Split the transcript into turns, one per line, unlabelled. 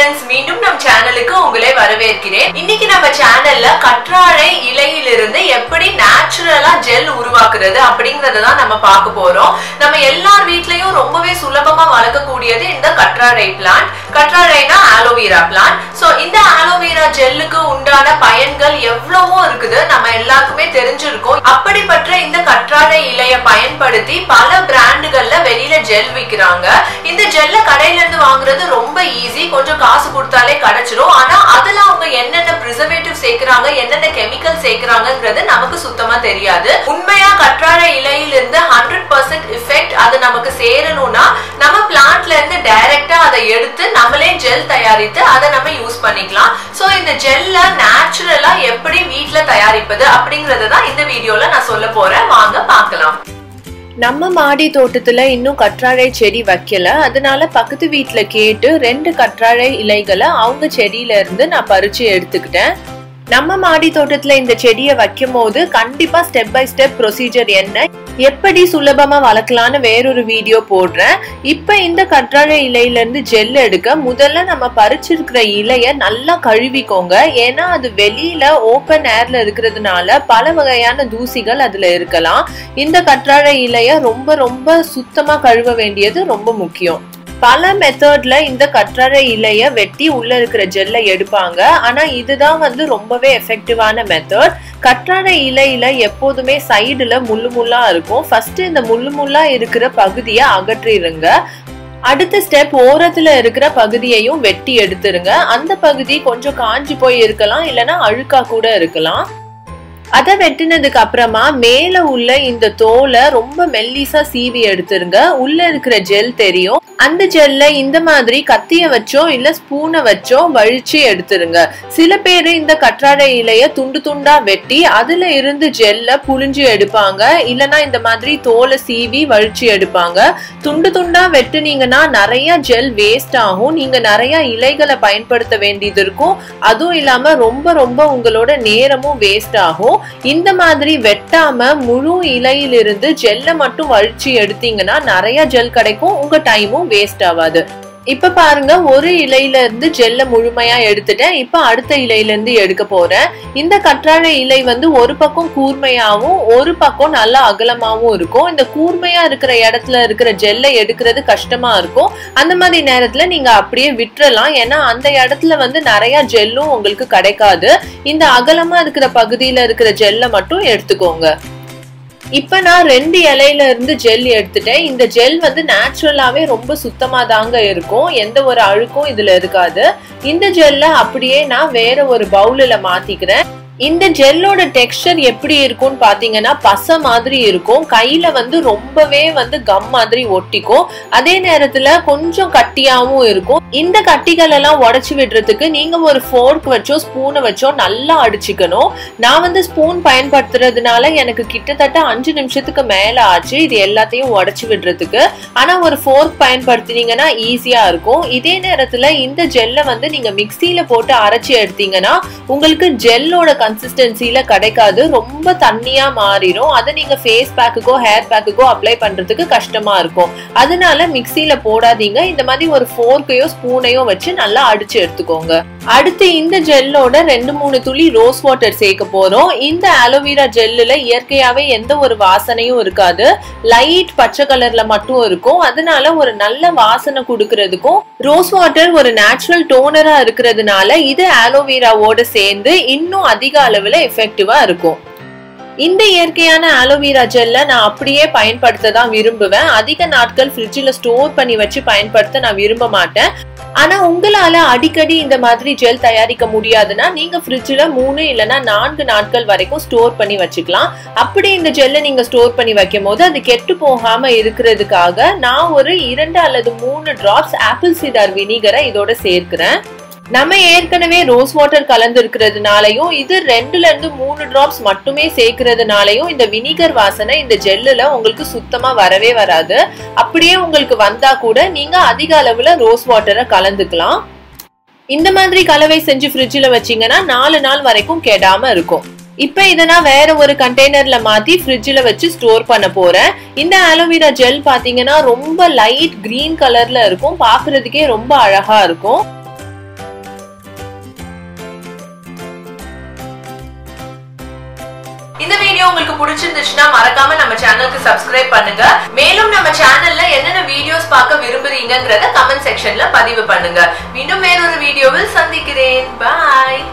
friends மீண்டும் நம் சேனலுக்கு உங்களை வரவேற்கிறேன் இன்னைக்கு நம்ம சேனல்ல கற்றாழை இலையிலிருந்து எப்படி நேச்சுரலா ஜெல் உருவாக்குறது அப்படிங்கறத தான் நம்ம பார்க்க போறோம் நம்ம எல்லார் வீட்லயும் ரொம்பவே சுலபமா வளர்க்கக்கூடியது இந்த கற்றாழை பிளான்ட் கற்றாழைனா ஆலோவேரா பிளான்ட் சோ இந்த ஆலோவேரா ஜெல்லுக்கு உண்டான பயன்கள் எவ்வளவோ இருக்குது நம்ம எல்லாருக்குமே தெரிஞ்சிருக்கும் அப்படிப்பட்ட இந்த கற்றாழை இலைய பயன்படுத்தி பல பிராண்டுகள்ல வெளியில ஜெல் விக்கிறாங்க இந்த ஜெல்ல கடையில இருந்து வாங்குறது ரொம்ப ஈஸி கொஞ்சம் காசு கொடுத்தாலே கிடைச்சிரும் ஆனா அதுல அவங்க என்னென்ன ப்ரிசர்வேட்டிவ் சேர்க்கறாங்க என்னென்ன கெமிக்கல் சேர்க்கறாங்கன்றது நமக்கு சுத்தமா தெரியாது உண்மையா கற்றாழை இலையில இருந்து ஹண்ட்ரட் பர்சன்ட் இஃபெக்ட் அது நமக்கு சேரணும்னா நம்ம பிளான்ட்ல இருந்து டைரக்டா அதை எடுத்து நம்மளே ஜெல் தயாரித்து அதை நம்ம யூஸ் பண்ணிக்கலாம் சோ இந்த ஜெல்ல நேச்சுரலா எப்படி வீட்ல தயாரிப்பது அப்படிங்கறத தான் இந்த வீடியோல நான் சொல்ல போறேன் வாங்க பார்க்கலாம்
நம்ம மாடி தோட்டத்துல இன்னும் கற்றாழை செடி வைக்கல அதனால பக்கத்து வீட்ல கேட்டு ரெண்டு கற்றாழை இலைகளை அவங்க செடியில இருந்து நான் பறிச்சு எடுத்துக்கிட்டேன் நம்ம மாடி தோட்டத்துல இந்த செடியை வைக்கும் போது கண்டிப்பா ஸ்டெப் பை ஸ்டெப் ப்ரொசீஜர் என்ன எப்படி சுலபமா வளர்க்கலான்னு வேறொரு வீடியோ போடுறேன் இப்ப இந்த கற்றாழை இலையில இருந்து ஜெல் எடுக்க முதல்ல நம்ம பறிச்சிருக்கிற இலைய நல்லா கழுவிக்கோங்க ஏன்னா அது வெளியில ஓப்பன் ஏர்ல இருக்கிறதுனால பல வகையான தூசிகள் அதுல இருக்கலாம் இந்த கற்றாழை இலைய ரொம்ப ரொம்ப சுத்தமா கழுவ வேண்டியது ரொம்ப முக்கியம் பல மெத்தட்ல இந்த கற்றாழை இலைய வெட்டி உள்ள இருக்கிற ஜெல்லை எடுப்பாங்க ஆனா இதுதான் வந்து ரொம்பவே எஃபெக்டிவான மெத்தட் கற்றாழை இலையில எப்போதுமே சைடுல முள்ளு முள்ளா இருக்கும் ஃபர்ஸ்ட் இந்த முள்ளு முள்ளா இருக்கிற பகுதியை அகற்றிடுங்க அடுத்த ஸ்டெப் ஓரத்துல இருக்கிற பகுதியையும் வெட்டி எடுத்துருங்க அந்த பகுதி கொஞ்சம் காஞ்சி போய் இருக்கலாம் இல்லைன்னா அழுக்கா கூட இருக்கலாம் அதை வெட்டினதுக்கு அப்புறமா மேல உள்ள இந்த தோலை ரொம்ப மெல்லிசா சீவி எடுத்துருங்க உள்ள இருக்கிற ஜெல் தெரியும் அந்த ஜெல்ல இந்த மாதிரி கத்திய வச்சோ இல்ல ஸ்பூனை வச்சோ வழிச்சு எடுத்துருங்க சில பேர் இந்த கற்றாழை இலைய துண்டு துண்டா வெட்டி அதுல இருந்து ஜெல்ல புழிஞ்சு எடுப்பாங்க இல்லனா இந்த மாதிரி தோலை சீவி வழிச்சு எடுப்பாங்க துண்டு துண்டா வெட்டுனீங்கன்னா நிறைய ஜெல் வேஸ்ட் ஆகும் நீங்க நிறைய இலைகளை பயன்படுத்த வேண்டியது இருக்கும் அதுவும் இல்லாம ரொம்ப ரொம்ப உங்களோட நேரமும் வேஸ்ட் ஆகும் இந்த மாதிரி வெட்டாம முழு இலையிலிருந்து ஜெல்ல மட்டும் வழிச்சு எடுத்தீங்கன்னா நிறைய ஜெல் கிடைக்கும் உங்க டைமும் வேஸ்ட் ஆகாது இப்ப பாருங்க ஒரு இலையில இருந்து ஜெல்ல முழுமையா எடுத்துட்டேன் இப்ப அடுத்த இலையில இருந்து எடுக்க போறேன் இந்த கற்றாழை இலை வந்து ஒரு பக்கம் கூர்மையாவும் ஒரு பக்கம் நல்லா அகலமாவும் இருக்கும் இந்த கூர்மையா இருக்கிற இடத்துல இருக்கிற ஜெல்லை எடுக்கிறது கஷ்டமா இருக்கும் அந்த மாதிரி நேரத்துல நீங்க அப்படியே விட்டுறலாம் ஏன்னா அந்த இடத்துல வந்து நிறைய ஜெல்லும் உங்களுக்கு கிடைக்காது இந்த அகலமா இருக்கிற பகுதியில இருக்கிற ஜெல்லை மட்டும் எடுத்துக்கோங்க இப்ப நான் ரெண்டு இலையில இருந்து ஜெல் எடுத்துட்டேன் இந்த ஜெல் வந்து நேச்சுரலாவே ரொம்ப சுத்தமா தாங்க இருக்கும் எந்த ஒரு அழுக்கும் இதுல இருக்காது இந்த ஜெல்ல அப்படியே நான் வேற ஒரு பவுலில் மாத்திக்கிறேன் இந்த ஜெல்லோட டெக்ஸ்டர் எப்படி இருக்கும்னு பாத்தீங்கன்னா பசை மாதிரி இருக்கும் கையில வந்து ரொம்பவே வந்து கம் மாதிரி ஒட்டிக்கும் அதே நேரத்துல கொஞ்சம் கட்டியாவும் இருக்கும் இந்த கட்டிகள் எல்லாம் உடைச்சு விடுறதுக்கு நீங்க ஒரு ஃபோர்க் வச்சோ ஸ்பூனை வச்சோ நல்லா அடிச்சுக்கணும் நான் வந்து ஸ்பூன் பயன்படுத்துறதுனால எனக்கு கிட்டத்தட்ட அஞ்சு நிமிஷத்துக்கு மேல ஆச்சு இது எல்லாத்தையும் உடைச்சு விடுறதுக்கு ஆனா ஒரு ஃபோர்க் பயன்படுத்தினீங்கன்னா ஈஸியா இருக்கும் இதே நேரத்துல இந்த ஜெல்லை வந்து நீங்க மிக்சியில போட்டு அரைச்சி எடுத்தீங்கன்னா உங்களுக்கு ஜெல்லோட கன்சிஸ்டன்சில கிடைக்காது ரொம்ப தண்ணியா மாறிடும் அதை நீங்க ஃபேஸ் பேக்குக்கோ ஹேர் பேக்குக்கோ அப்ளை பண்றதுக்கு கஷ்டமா இருக்கும் அதனால மிக்சியில போடாதீங்க இந்த மாதிரி ஒரு ஃபோர்க்கையோ ஸ்பூனையோ வச்சு நல்லா அடிச்சு எடுத்துக்கோங்க அடுத்து இந்த ஜெல்லோட ரெண்டு மூணு துளி ரோஸ் வாட்டர் சேர்க்க போறோம் இந்த அலோவேரா ஜெல்லுல இயற்கையாவே எந்த ஒரு வாசனையும் இருக்காது லைட் பச்சை கலர்ல மட்டும் இருக்கும் அதனால ஒரு நல்ல வாசனை கொடுக்கறதுக்கும் ரோஸ் வாட்டர் ஒரு நேச்சுரல் டோனரா இருக்கிறதுனால இது ஆலோவேராவோட சேர்ந்து இன்னும் அதிக அளவுல எஃபெக்டிவா இருக்கும் இந்த இயற்கையான ஆலோவேரா ஜெல்ல நான் அப்படியே பயன்படுத்த தான் விரும்புவேன் அதிக நாட்கள் ஃப்ரிட்ஜில் ஸ்டோர் பண்ணி வச்சு பயன்படுத்த நான் விரும்ப மாட்டேன் ஆனா உங்களால அடிக்கடி இந்த மாதிரி ஜெல் தயாரிக்க முடியாதுன்னா நீங்க ஃப்ரிட்ஜில் மூணு இல்லைன்னா நான்கு நாட்கள் வரைக்கும் ஸ்டோர் பண்ணி வச்சுக்கலாம் அப்படி இந்த ஜெல்லை நீங்க ஸ்டோர் பண்ணி வைக்கும் போது அது கெட்டு போகாம இருக்கிறதுக்காக நான் ஒரு இரண்டு அல்லது மூணு டிராப்ஸ் ஆப்பிள் சீடார் வினிகரை இதோட சேர்க்கிறேன் நம்ம ஏற்கனவே ரோஸ் வாட்டர் கலந்து இருக்கிறதுனாலையும் இது ரெண்டுல இருந்து மூணு டிராப்ஸ் மட்டுமே சேர்க்கறதுனாலையும் இந்த வினிகர் வாசனை இந்த ஜெல்லுல உங்களுக்கு சுத்தமா வரவே வராது அப்படியே உங்களுக்கு வந்தா கூட நீங்க அதிக அளவுல ரோஸ் வாட்டரை கலந்துக்கலாம் இந்த மாதிரி கலவை செஞ்சு ஃப்ரிட்ஜில் வச்சீங்கன்னா நாலு நாள் வரைக்கும் கெடாம இருக்கும் இப்போ இதை நான் வேற ஒரு கண்டெய்னர்ல மாத்தி ஃப்ரிட்ஜில் வச்சு ஸ்டோர் பண்ண போறேன் இந்த ஆலோவேரா ஜெல் பாத்தீங்கன்னா ரொம்ப லைட் கிரீன் கலர்ல இருக்கும் பார்க்கிறதுக்கே ரொம்ப அழகா இருக்கும்
வீடியோ உங்களுக்கு பிடிச்சிருந்துச்சுன்னா மறக்காம நம்ம சேனலுக்கு சப்ஸ்கிரைப் பண்ணுங்க மேலும் நம்ம சேனல்ல என்னென்ன வீடியோஸ் பார்க்க விரும்புறீங்கங்கறத கமெண்ட் செக்ஷன்ல பதிவு பண்ணுங்க மீண்டும் வேறொரு வீடியோவில் சந்திக்கிறேன் பாய்